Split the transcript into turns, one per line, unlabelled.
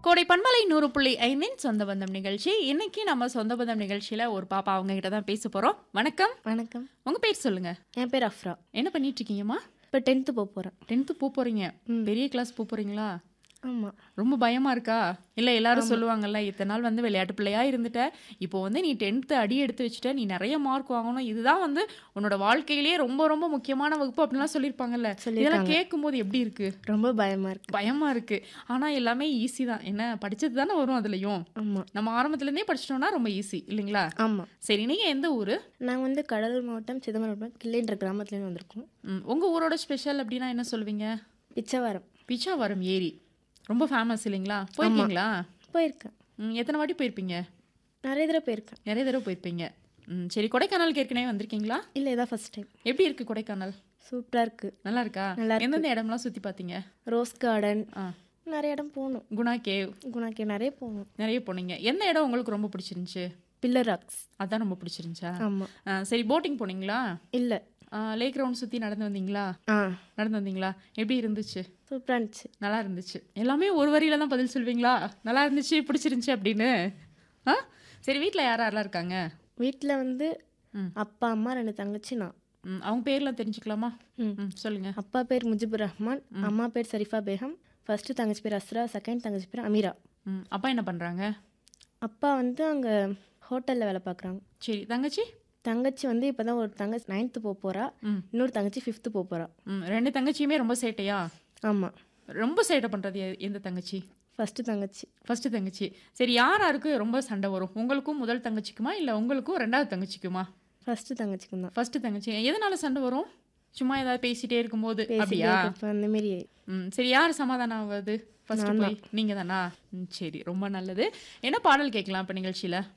கோடை பண்பலை நூறு புள்ளி ஐந்தின் சொந்த பந்தம் நிகழ்ச்சி இன்னைக்கு நம்ம சொந்த பந்தம் நிகழ்ச்சியில ஒரு பாப்பா அவங்க கிட்ட தான் பேச போறோம் வணக்கம்
வணக்கம்
உங்க பேர் சொல்லுங்க
என் பேர் அஃப்ரா
என்ன பண்ணிட்டு இருக்கீங்கம்மா
இப்போ டென்த்து போக போகிறேன்
டென்த்து போக போறீங்க
ம்.
பெரிய கிளாஸ் போக போறீங்களா
ஆமாம்
ரொம்ப பயமா இருக்கா இல்ல எல்லாரும் சொல்லுவாங்கல்ல இத்தனை நாள் வந்து விளையாட்டு பிள்ளையா இருந்துட்ட இப்போ வந்து நீ டென்த்து அடி எடுத்து வச்சுட்ட நீ நிறைய மார்க் வாங்கணும் இதுதான் வந்து உன்னோட வாழ்க்கையிலேயே ரொம்ப ரொம்ப முக்கியமான வகுப்பு அப்படிலாம் சொல்லியிருப்பாங்கல்ல இதெல்லாம்
சொல்லியிருக்காங்க.
கேட்கும் போது எப்படி இருக்கு
ரொம்ப பயமாக இருக்கு
பயமா இருக்கு ஆனா எல்லாமே ஈஸி தான் என்ன படிச்சது தானே வரும் அதுலயும்
ஆமாம்
நம்ம ஆரம்பத்துல இருந்தே படிச்சிட்டோம்னா ரொம்ப ஈஸி இல்லைங்களா
ஆமாம்
சரி நீங்க எந்த ஊரு
நாங்கள் வந்து கடலூர் மாவட்டம் சிதம்பரம் கிள்ளைன்ற கிராமத்துலேருந்து வந்திருக்கோம்
ம், உங்க ஊரோட ஸ்பெஷல் அப்படின்னா என்ன சொல்லுவீங்க
பிச்சைவாரம்
பிச்சாவரம் ஏரி ரொம்ப ஃபேமஸ் இல்லைங்களா போயிருக்கீங்களா
போயிருக்கேன்
ம், எத்தனை வாட்டி போயிருப்பீங்க
நிறைய தடவை போயிருக்கேன்
நிறைய தடவை போயிருப்பீங்க ம் சரி கொடைக்கானலுக்கு ஏற்கனவே வந்திருக்கீங்களா
இல்லை இதான் ஃபர்ஸ்ட் டைம்
எப்படி இருக்கு கொடைக்கானல்
சூப்பராக இருக்குது
நல்லா இருக்கா
நல்லா இருக்கு.
எந்தெந்த இடம்லாம் சுத்தி பார்த்தீங்க
ரோஸ் கார்டன்
ஆ
நிறைய இடம் போகணும்
குணா கேவ்
குணாக்கே நிறைய போகணும்
நிறைய போனீங்க எந்த இடம் உங்களுக்கு ரொம்ப பிடிச்சிருந்துச்சு
பில்லர் ராக்ஸ்
அதான் ரொம்ப பிடிச்சிருந்துச்சா
ஆமாம்
ஆ, சரி போட்டிங் போனீங்களா
இல்லை
லேக் ரவுண்ட் சுற்றி நடந்து வந்தீங்களா
ஆ
நடந்து வந்தீங்களா எப்படி இருந்துச்சு
சூப்பராக இருந்துச்சு
நல்லா இருந்துச்சு எல்லாமே ஒரு வரியில தான் பதில் சொல்வீங்களா நல்லா இருந்துச்சு பிடிச்சிருந்துச்சு அப்படின்னு ஆ சரி வீட்டில் யார் யாரெல்லாம் இருக்காங்க
வீட்டில் வந்து
ம்.
அப்பா அம்மா ரெண்டு தங்கச்சி நான்
ம், அவங்க பேர்லாம் தெரிஞ்சுக்கலாமா
ம்.
ம் சொல்லுங்க
அப்பா பேர் முஜிபுர் ரஹ்மான் அம்மா பேர் சரிஃபா பேகம் ஃபர்ஸ்ட் தங்கச்சி பேர் அஸ்ரா செகண்ட் தங்கச்சி பேர் அமீரா
ம் அப்பா என்ன பண்ணுறாங்க
அப்பா வந்து அங்கே ஹோட்டலில் வேலை பார்க்குறாங்க
சரி தங்கச்சி
தங்கச்சி வந்து இப்போ தான் ஒரு தங்கச்சி நைன்த்து போக போகிறா
ம்
இன்னொரு தங்கச்சி ஃபிஃப்த்து போக போகிறா
ம் ரெண்டு தங்கச்சியுமே ரொம்ப சேட்டையா
ஆமாம்
ரொம்ப சேட்டை பண்ணுறது எந்த தங்கச்சி
ஃபஸ்ட்டு தங்கச்சி
ஃபர்ஸ்ட் தங்கச்சி சரி யார் யாருக்கு ரொம்ப சண்டை வரும் உங்களுக்கும் முதல் தங்கச்சிக்குமா இல்லை உங்களுக்கும் ரெண்டாவது தங்கச்சிக்குமா
ஃபஸ்ட்டு தங்கச்சிக்கு தான்
ஃபர்ஸ்ட் தங்கச்சி எதனால சண்டை வரும் சும்மா ஏதாவது பேசிட்டே இருக்கும்போது
பேசிட்டே
அப்படியா
இருக்கப்ப அந்த மாரி
ம் சரி யார் சமாதானம் ஆகுது ஃபர்ஸ்ட் போய் நீங்க தானா ம், சரி ரொம்ப நல்லது என்ன பாடல் கேட்கலாம் இப்போ நிகழ்ச்சியில